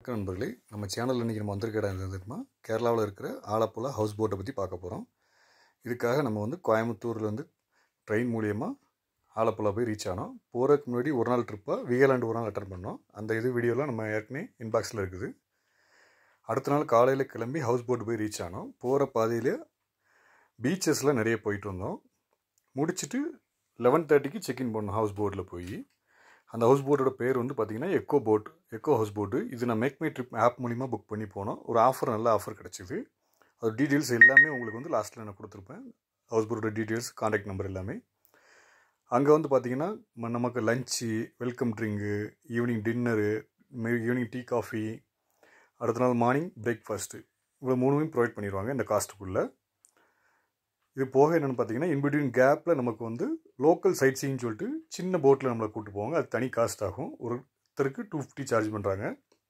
வணக்கம் நண்பர்களே நம்ம சேனலில் இன்றைக்கி நம்ம வந்திருக்க இடம் எது தெரியுமா கேரளாவில் இருக்கிற ஆலப்புழா ஹவுஸ் போட்டை பற்றி பார்க்க போகிறோம் இதுக்காக நம்ம வந்து கோயம்புத்தூர்லேருந்து ட்ரெயின் மூலியமாக ஆலப்புழா போய் ரீச் ஆனோம் போகிறதுக்கு முன்னாடி ஒரு நாள் ட்ரிப்பாக விகேலாண்டு ஒரு நாள் அட்டன் பண்ணோம் அந்த இது வீடியோலாம் நம்ம ஏற்கனவே இன்பாக்ஸில் இருக்குது அடுத்த நாள் காலையில் கிளம்பி ஹவுஸ் போட் போய் ரீச் ஆனோம் போகிற பாதையிலே பீச்சஸ்லாம் நிறைய போயிட்டு வந்தோம் முடிச்சுட்டு லெவன் தேர்ட்டிக்கு செக்இன் பண்ணோம் ஹவுஸ் போட்டில் போய் அந்த ஹவுஸ் போட்டோட பேர் வந்து பார்த்திங்கன்னா echo boat echo house boat இது நான் மேக் மை ட்ரிப் ஆப் மூலிமா புக் பண்ணி போனோம் ஒரு ஆஃபர் நல்ல ஆஃபர் கிடச்சிது அது டீட்டெயில்ஸ் எல்லாமே உங்களுக்கு வந்து லாஸ்ட்டில் நான் கொடுத்துருப்பேன் ஹவுஸ் போட்டோட டீட்டெயில்ஸ் காண்டாக்ட் நம்பர் எல்லாமே அங்கே வந்து பார்த்திங்கன்னா ம- நமக்கு lunch welcome drink evening dinner evening tea coffee அடுத்த நாள் மார்னிங் பிரேக்ஃபாஸ்ட்டு இவ்வளோ மூணுமே ப்ரொவைட் பண்ணிடுவாங்க இந்த காஸ்ட்டுக்குள்ளே இது போக என்னென்னு பார்த்தீங்கன்னா இன்பிட்வீன் கேப்பில் நமக்கு வந்து லோக்கல் சைட் சீன்னு சொல்லிட்டு சின்ன போட்டில் நம்மளை கூப்பிட்டு போவாங்க அது தனி காஸ்ட் ஆகும் ஒருத்தருக்கு டூ ஃபிஃப்டி சார்ஜ் பண்ணுறாங்க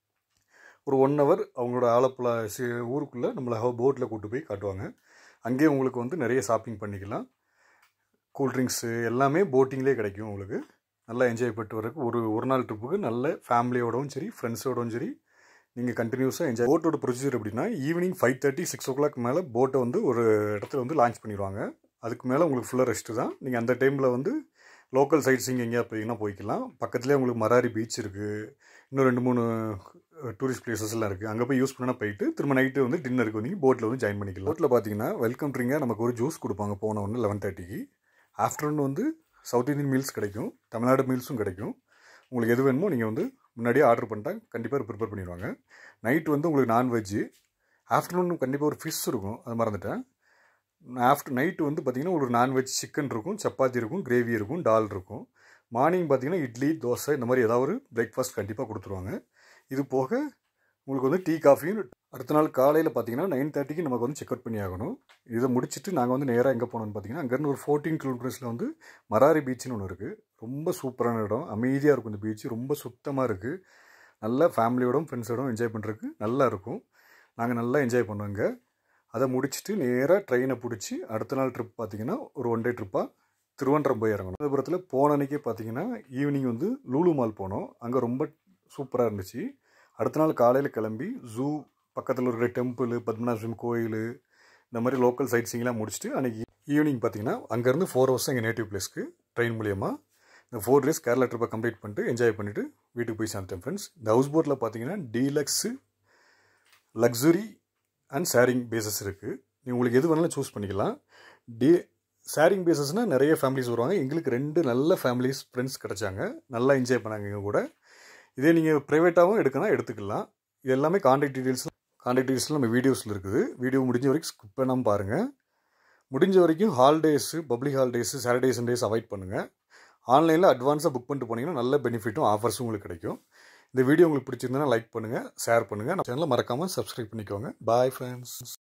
ஒரு ஒன் ஹவர் அவங்களோட ஆலப்புழா சி ஊருக்குள்ளே நம்மளை போட்டில் கூப்பிட்டு போய் காட்டுவாங்க அங்கேயே உங்களுக்கு வந்து நிறைய ஷாப்பிங் பண்ணிக்கலாம் கூல்ட்ரிங்க்ஸு எல்லாமே போட்டிங்லேயே கிடைக்கும் உங்களுக்கு நல்லா என்ஜாய் பண்ணிட்டு வரக்கு ஒரு ஒரு நாள் ட்ரிப்புக்கு நல்ல ஃபேமிலியோடவும் சரி ஃப்ரெண்ட்ஸோடவும் சரி நீங்கள் கண்டினியூஸாக என்ஜாய் போட்டோட ப்ரொசீஜர் எப்படின்னா evening five thirty six o'clock மேலே போட்டை வந்து ஒரு இடத்துல வந்து லான்ச் பண்ணிடுவாங்க அதுக்கு மேலே உங்களுக்கு ஃபுல்லாக ரெஸ்ட்டு தான் நீங்கள் அந்த டைமில் வந்து லோக்கல் சைட் சீங் எங்கேயா போயிங்கன்னா போய்க்கலாம் பக்கத்துலேயே உங்களுக்கு மராரி பீச் இருக்குது இன்னும் ரெண்டு மூணு டூரிஸ்ட் பிளேசஸ்லாம் இருக்குது அங்கே போய் யூஸ் பண்ணா போயிட்டு திரும்ப நைட்டு வந்து டின்னருக்கு வந்து போட்டில் வந்து ஜாயின் பண்ணிக்கலாம் போட்டில் பார்த்தீங்கன்னா வெல்கம் ட்ரிங்காக நமக்கு ஒரு ஜூஸ் கொடுப்பாங்க போன ஒன்று லெவன் தேர்ட்டிக்கு ஆஃப்டர்நூன் வந்து சவுத் இந்தியன் மீல்ஸ் கிடைக்கும் தமிழ்நாடு மீல்ஸும் கிடைக்கும் உங்களுக்கு எது வேணுமோ நீங்கள் வந்து முன்னாடியே ஆர்டர் பண்ணிட்டா கண்டிப்பாக ப்ரிப்பேர் பண்ணிடுவாங்க நைட் வந்து உங்களுக்கு நான்வெஜ்ஜு ஆஃப்டர்நூன் கண்டிப்பாக ஒரு ஃபிஷ் இருக்கும் அது மறந்துட்டேன் ஆஃப்டர் நைட்டு வந்து பார்த்திங்கன்னா ஒரு நான்வெஜ் சிக்கன் இருக்கும் சப்பாத்தி இருக்கும் கிரேவி இருக்கும் டால் இருக்கும் மார்னிங் பார்த்தீங்கன்னா இட்லி தோசை இந்த மாதிரி ஏதாவது ஒரு பிரேக்ஃபாஸ்ட் கண்டிப்பாக கொடுத்துருவாங்க இது போக உங்களுக்கு வந்து டீ காஃபியும் அடுத்த நாள் காலையில் பார்த்தீங்கன்னா நைன் தேர்ட்டிக்கு நமக்கு வந்து செக் அவுட் பண்ணி ஆகணும் இதை முடிச்சுட்டு நாங்கள் வந்து நேராக எங்கே போனோம்னு பார்த்தீங்கன்னா அங்கேருந்து ஒரு ஃபோர்டீன் கிலோமீட்டர்ஸில் வந்து மராரி பீச்னு ஒன்று இருக்குது ரொம்ப சூப்பரான இடம் அமைதியாக இருக்கும் இந்த பீச் ரொம்ப சுத்தமாக இருக்குது நல்லா ஃபேமிலியோடும் ஃப்ரெண்ட்ஸோடும் என்ஜாய் பண்ணுறதுக்கு நல்லா இருக்கும் நாங்கள் நல்லா என்ஜாய் பண்ணுவோங்க அதை முடிச்சுட்டு நேராக ட்ரெயினை பிடிச்சி அடுத்த நாள் ட்ரிப் பார்த்தீங்கன்னா ஒரு ஒன் டே ட்ரிப்பாக திருவனந்தபுரம் போய் இறங்கணும் திருவனந்தபுரத்தில் போன அன்னைக்கே பார்த்தீங்கன்னா ஈவினிங் வந்து லூலு மால் போனோம் அங்கே ரொம்ப சூப்பராக இருந்துச்சு அடுத்த நாள் காலையில் கிளம்பி ஜூ பக்கத்தில் இருக்கிற டெம்பிள் பத்மநாப சுவாமி கோயில் இந்த மாதிரி லோக்கல் சைட் சீங்லாம் முடிச்சுட்டு அன்றைக்கி ஈவினிங் பார்த்தீங்கன்னா அங்கேருந்து ஃபோர் ஹவர்ஸ் எங்கள் நேட்டிவ் பிளேஸ்க்கு ட்ரெயின் மூலியமாக இந்த ஃபோர் டேஸ் கேரளா ட்ரிப்பை கம்ப்ளீட் பண்ணிட்டு என்ஜாய் பண்ணிவிட்டு வீட்டுக்கு போய் சேர்ந்துட்டேன் ஃப்ரெண்ட்ஸ் இந்த ஹவுஸ் போட்டில் பார்த்தீங்கன்னா deluxe luxury and sharing bases இருக்குது நீ உங்களுக்கு எது வேணாலும் சூஸ் பண்ணிக்கலாம் டி ஷேரிங் பேசஸ்னால் நிறைய ஃபேமிலிஸ் வருவாங்க எங்களுக்கு ரெண்டு நல்ல ஃபேமிலிஸ் ஃப்ரெண்ட்ஸ் கிடச்சாங்க நல்லா என்ஜாய் பண்ணாங்க எங்கள் கூட இதே நீங்கள் ப்ரைவேட்டாகவும் எடுக்கணும் எடுத்துக்கலாம் இது எல்லாமே காண்டாக்ட் டீட்டெயில்ஸ் காண்டாக்ட் டீட்டெயில்ஸ் நம்ம வீடியோஸில் இருக்குது வீடியோ முடிஞ்ச வரைக்கும் ஸ்கிப் பண்ணாமல் பாருங்கள் முடிஞ்ச வரைக்கும் holidays public holidays Saturday Sundays avoid பண்ணுங்கள் ஆன்லைனில் அட்வான்ஸாக புக் பண்ணிட்டு போனீங்கன்னா நல்ல பெனிஃபிட்டும் ஆஃபர்ஸும் உங்களுக்கு கிடைக்கும் இந்த வீடியோ உங்களுக்கு பிடிச்சிருந்தனா லைக் பண்ணுங்கள் ஷேர் பண்ணுங்கள் நம்ம சேனலை மறக்காமல் சப்ஸ்கிரைப் பண்ணிக்கோங்க பாய் ஃப்ரெண்ட்ஸ்